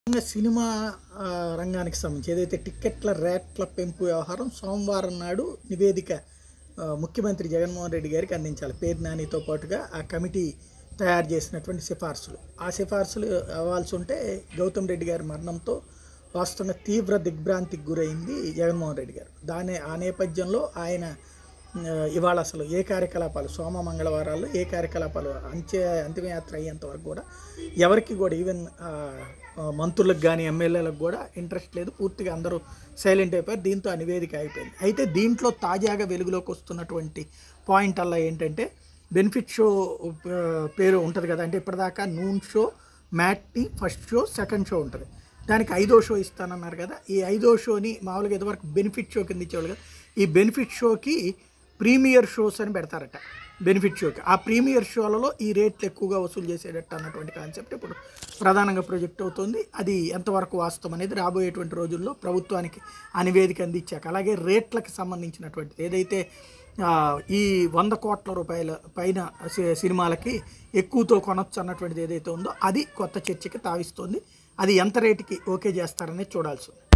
ముఖ్యంగా సినిమా ఆ, రంగానికి సంబంధించి ఏదైతే టిక్కెట్ల రేట్ల పెంపు వ్యవహారం సోమవారం నాడు నివేదిక ఆ, ముఖ్యమంత్రి జగన్మోహన్ రెడ్డి గారికి అందించాలి పేరు నానితో పాటుగా ఆ కమిటీ తయారు చేసినటువంటి సిఫార్సులు ఆ సిఫార్సులు అవ్వాల్సి ఉంటే గౌతమ్ రెడ్డి గారి మరణంతో వాస్తవంగా తీవ్ర దిగ్భ్రాంతికి గురైంది జగన్మోహన్ రెడ్డి గారు దాని ఆ నేపథ్యంలో ఆయన ఆ, ఇవాళ అసలు ఏ కార్యకలాపాలు సోమ మంగళవారాల్లో ఏ కార్యకలాపాలు అంత్య అంతిమయాత్ర అయ్యేంత వరకు కూడా ఎవరికి కూడా ఈవెన్ ఆ, ఆ, మంత్రులకు కానీ ఎమ్మెల్యేలకు కూడా ఇంట్రెస్ట్ లేదు పూర్తిగా అందరూ సైలెంట్ అయిపోయారు దీంతో ఆ నివేదిక అయిపోయింది అయితే దీంట్లో తాజాగా వెలుగులోకి వస్తున్నటువంటి పాయింట్ అలా ఏంటంటే బెనిఫిట్ షో ఆ, పేరు ఉంటుంది కదా అంటే ఇప్పటిదాకా noon show matinee first show second show ఉంటుంది దానికి ఐదో షో ఇస్తానన్నారు కదా ఈ ఐదో షోని మామూలుగా ఇదివరకు బెనిఫిట్ షో కింద ఇచ్చేవాళ్ళు కదా ఈ బెనిఫిట్ షోకి ప్రీమియర్ షోస్ అని పెడతారట బెనిఫిట్ షోకి ఆ ప్రీమియర్ షోలలో ఈ రేట్లు ఎక్కువగా వసూలు చేసేటట్టు అన్నటువంటి కాన్సెప్ట్ ఇప్పుడు ప్రధానంగా ప్రొజెక్ట్ అవుతుంది అది ఎంతవరకు వాస్తవం అనేది రాబోయేటువంటి రోజుల్లో ప్రభుత్వానికి ఆ నివేదిక అందించాక అలాగే రేట్లకు సంబంధించినటువంటి ఏదైతే ఆ, ఈ వంద కోట్ల రూపాయల పైన సి- సినిమాలకి ఎక్కువతో కొనొచ్చు అన్నటువంటిది ఏదైతే ఉందో అది కొత్త చర్చకి తావిస్తుంది అది ఎంత రేటుకి ఓకే చేస్తారనేది చూడాల్సి ఉంది